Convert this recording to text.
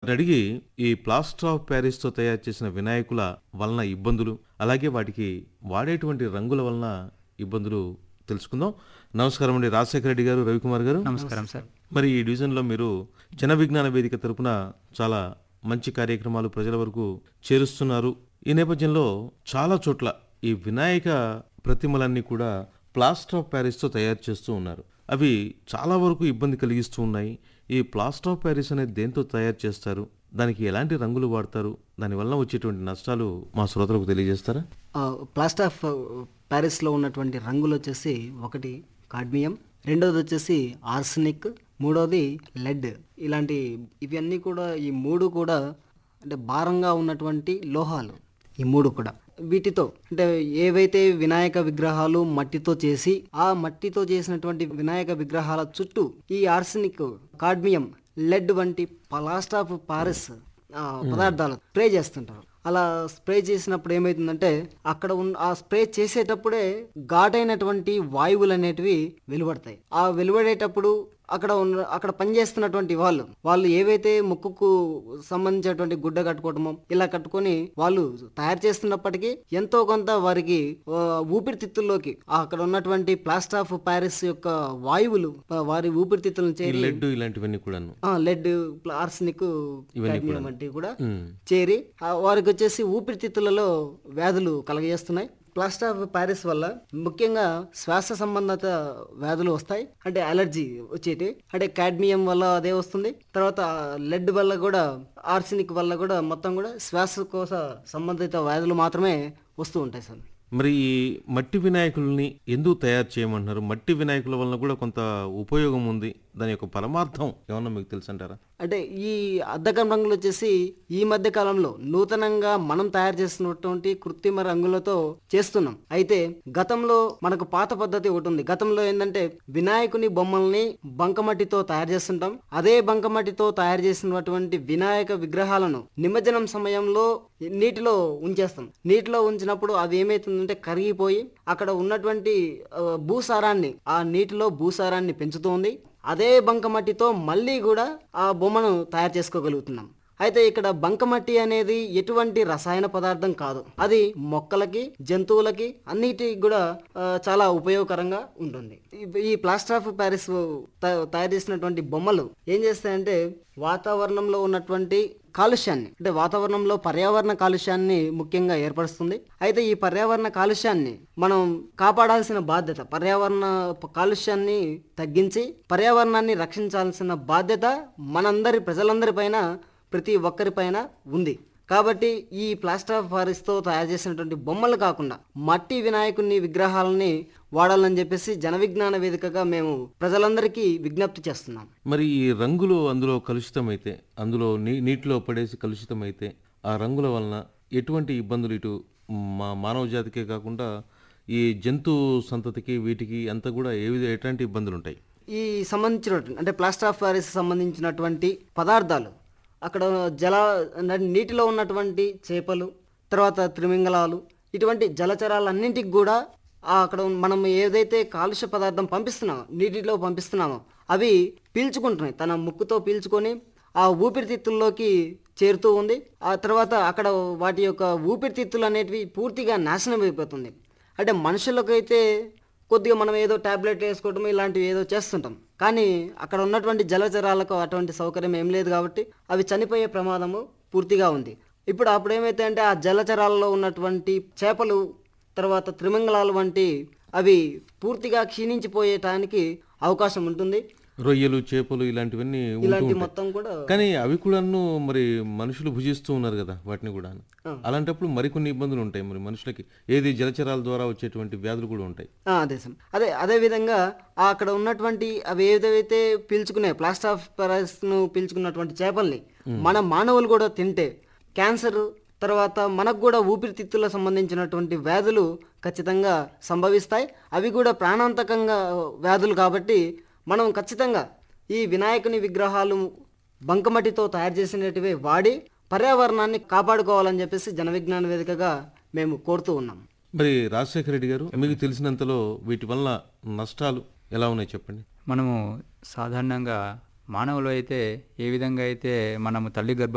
అని అడిగి ఈ ప్లాస్టర్ ఆఫ్ ప్యారిస్ తో తయారు చేసిన వినాయకుల వలన ఇబ్బందులు అలాగే వాటికి వాడేటువంటి రంగుల వలన ఇబ్బందులు తెలుసుకుందాం నమస్కారం అండి రాజశేఖర రెడ్డి గారు రవికుమార్ గారు నమస్కారం సార్ మరి ఈ డివిజన్లో మీరు జన విజ్ఞాన వేదిక తరపున చాలా మంచి కార్యక్రమాలు ప్రజల వరకు చేరుస్తున్నారు ఈ నేపథ్యంలో చాలా చోట్ల ఈ వినాయక ప్రతిమలన్నీ కూడా ప్లాస్టర్ ఆఫ్ ప్యారిస్తో తయారు చేస్తూ ఉన్నారు అవి చాలా వరకు ఇబ్బంది కలిగిస్తూ ఉన్నాయి ఈ ప్లాస్టర్ ఆఫ్ ప్యారిస్ అనేది దేంతో తయారు చేస్తారు దానికి ఎలాంటి రంగులు వాడతారు దానివల్ల వచ్చేటువంటి నష్టాలు మా శ్రోతలకు తెలియజేస్తారా ఆ, ప్లాస్టర్ ఆఫ్ ప్యారిస్లో ఉన్నటువంటి రంగులు వచ్చేసి ఒకటి కాడ్మియం రెండోది వచ్చేసి ఆర్సనిక్ మూడోది లెడ్ ఇలాంటి ఇవన్నీ కూడా ఈ మూడు కూడా అంటే భారంగా ఉన్నటువంటి లోహాలు ఈ మూడు కూడా వీటితో అంటే ఏవైతే వినాయక విగ్రహాలు మట్టితో చేసి ఆ మట్టితో చేసినటువంటి వినాయక విగ్రహాల చుట్టూ ఈ ఆర్సనిక్ కాడ్మియం లెడ్ వంటి ప్లాస్టర్ ఆఫ్ పారిస్ ఆ, పదార్థాలు స్ప్రే చేస్తుంటారు అలా స్ప్రే చేసినప్పుడు ఏమవుతుందంటే అక్కడ ఉన్న ఆ స్ప్రే చేసేటప్పుడే ఘాటైనటువంటి వాయువులు అనేటివి వెలువడతాయి ఆ వెలువడేటప్పుడు అక్కడ ఉన్న అక్కడ పనిచేస్తున్నటువంటి వాళ్ళు వాళ్ళు ఏవైతే ముక్కుకు సంబంధించినటువంటి గుడ్డ కట్టుకోవటమో ఇలా కట్టుకొని వాళ్ళు తయారు చేస్తున్నప్పటికీ ఎంతో కొంత వారికి ఆ, ఊపిరితిత్తుల్లోకి ఆ అక్కడ ఉన్నటువంటి ప్లాస్టర్ ఆఫ్ ప్యారిస్ యొక్క వాయువులు ఆ, వారి ఊపిరితిత్తులను ఈ చేరి లెడ్ ఇలాంటివన్నీ కూడాను ఆ, లెడ్ ఆర్సనిక్ ఇవన్నీ కాడ్మియం వంటివి కూడా ఉమ్. చేరి ఆ, వారికి వచ్చేసి ఊపిరితిత్తులలో వ్యాధులు కలగజేస్తున్నాయి ప్లాస్టర్ ఆఫ్ ప్యారిస్ వల్ల ముఖ్యంగా శ్వాస సంబంధిత వ్యాధులు వస్తాయి అంటే అలర్జీ వచ్చేటి అంటే కాడ్మియం వల్ల అదే వస్తుంది తర్వాత లెడ్ వల్ల కూడా ఆర్సనిక్ వల్ల కూడా మొత్తం కూడా శ్వాసకోశ సంబంధిత వ్యాధులు మాత్రమే వస్తూ ఉంటాయి సార్ మరి ఈ మట్టి వినాయకుల్ని ఎందుకు తయారు చేయమంటున్నారు మట్టి వినాయకుల వలన కూడా కొంత ఉపయోగం ఉంది దాని యొక్క పరమార్థం ఏమన్నా మీకు తెలుసు అంటారా అంటే ఈ అద్దకం రంగులు వచ్చేసి ఈ మధ్య కాలంలో నూతనంగా మనం తయారు చేస్తున్నటువంటి కృత్రిమ రంగులతో చేస్తున్నాం అయితే గతంలో మనకు పాత పద్ధతి ఒకటి ఉంది గతంలో ఏంటంటే వినాయకుని బొమ్మల్ని బంకమట్టితో తయారు చేస్తుంటాం అదే బంకమట్టితో తయారు చేసినటువంటి వినాయక విగ్రహాలను నిమజ్జనం సమయంలో నీటిలో ఉంచేస్తాం నీటిలో ఉంచినప్పుడు అది ఏమైతుందంటే కరిగిపోయి అక్కడ ఉన్నటువంటి ఆ, భూసారాన్ని ఆ నీటిలో భూసారాన్ని పెంచుతుంది అదే బంకమట్టితో మళ్ళీ కూడా ఆ బొమ్మను తయారు చేసుకోగలుగుతున్నాం అయితే ఇక్కడ బంకమట్టి అనేది ఎటువంటి రసాయన పదార్థం కాదు అది మొక్కలకి జంతువులకి అన్నిటికి కూడా ఆ, చాలా ఉపయోగకరంగా ఉంటుంది ఈ- ఈ ప్లాస్టర్ ఆఫ్ ప్యారిస్ త- తయారు చేసినటువంటి బొమ్మలు ఏం చేస్తాయంటే వాతావరణంలో ఉన్నటువంటి కాలుష్యాన్ని అంటే వాతావరణంలో పర్యావరణ కాలుష్యాన్ని ముఖ్యంగా ఏర్పరుస్తుంది అయితే ఈ పర్యావరణ కాలుష్యాన్ని మనం కాపాడాల్సిన బాధ్యత పర్యావరణ ప- కాలుష్యాన్ని తగ్గించి పర్యావరణాన్ని రక్షించాల్సిన బాధ్యత మనందరి ప్రజలందరిపైన ప్రతి ఒక్కరిపైన ఉంది కాబట్టి ఈ ప్లాస్టర్ ఆఫ్ పారిస్తో తయారు చేసినటువంటి బొమ్మలు కాకుండా మట్టి వినాయకుని విగ్రహాలని వాడాలని చెప్పేసి జన విజ్ఞాన వేదికగా మేము ప్రజలందరికీ విజ్ఞప్తి చేస్తున్నాం మరి ఈ రంగులు అందులో కలుషితమైతే అందులో నీ నీటిలో పడేసి కలుషితమైతే ఆ రంగుల వలన ఎటువంటి ఇబ్బందులు ఇటు మా మానవ జాతికే కాకుండా ఈ జంతు సంతతికి వీటికి అంతా కూడా ఏ విధ ఎట్లాంటి ఇబ్బందులు ఉంటాయి ఈ సంబంధించినటువంటి అంటే ప్లాస్టర్ ఆఫ్ ప్యారిస్ సంబంధించినటువంటి పదార్థాలు అక్కడ జల అంటే నీటిలో ఉన్నటువంటి చేపలు తర్వాత త్రిమింగలాలు ఇటువంటి జలచరాలన్నింటికి కూడా ఆ అక్కడ ఉన్న- మనం ఏదైతే కాలుష్య పదార్థం పంపిస్తున్నామో నీటిలో పంపిస్తున్నామో అవి పీల్చుకుంటున్నాయి తన ముక్కుతో పీల్చుకొని ఆ ఊపిరితిత్తుల్లోకి చేరుతూ ఉంది ఆ తర్వాత అక్కడ వాటి యొక్క ఊపిరితిత్తులు అనేటివి పూర్తిగా నాశనం అయిపోతుంది అంటే మనుషులకైతే కొద్దిగా మనం ఏదో టాబ్లెట్ వేసుకోవటం ఇలాంటివి ఏదో చేస్తుంటాం కానీ అక్కడ ఉన్నటువంటి జలచరాలకు అటువంటి సౌకర్యం ఏం లేదు కాబట్టి అవి చనిపోయే ప్రమాదము పూర్తిగా ఉంది ఇప్పుడు అప్పుడు ఏమైతే అంటే ఆ జలచరాలలో ఉన్నటువంటి చేపలు తర్వాత త్రిమంగళాలు వంటి అవి పూర్తిగా క్షీణించిపోయేటానికి అవకాశం ఉంటుంది రొయ్యలు చేపలు ఇలాంటివన్నీ ఉంటూ ఇలాంటి ఉంటాయి మొత్తం కూడా కానీ అవి కూడాను మరి మనుషులు భుజిస్తూ ఉన్నారు కదా వాటిని కూడా అలాంటప్పుడు మరికొన్ని ఇబ్బందులు ఉంటాయి మరి మనుషులకి ఏది జలచరాల ద్వారా వచ్చేటువంటి వ్యాధులు కూడా ఉంటాయి ఆ, అదే సార్ అదే అదే విధంగా ఆ అక్కడ ఉన్నటువంటి అవి ఏదైతే పీల్చుకునే ప్లాస్టర్ ఆఫ్ ను పీల్చుకున్నటువంటి చేపల్ని మన మానవులు కూడా తింటే క్యాన్సర్ తర్వాత మనకు కూడా ఊపిరితిత్తుల సంబంధించినటువంటి వ్యాధులు ఖచ్చితంగా సంభవిస్తాయి అవి కూడా ప్రాణాంతకంగా వ్యాధులు కాబట్టి మనం ఖచ్చితంగా ఈ వినాయకుని విగ్రహాలు బంకమట్టితో తయారు చేసినటివే వాడి పర్యావరణాన్ని కాపాడుకోవాలని చెప్పేసి జన విజ్ఞాన వేదికగా మేము కోరుతూ ఉన్నాం మరి రాజశేఖర రెడ్డి గారు మీకు తెలిసినంతలో వీటి వల్ల నష్టాలు ఎలా ఉన్నాయి చెప్పండి మనము సాధారణంగా మానవులు అయితే ఏ విధంగా అయితే మనము తల్లి గర్భ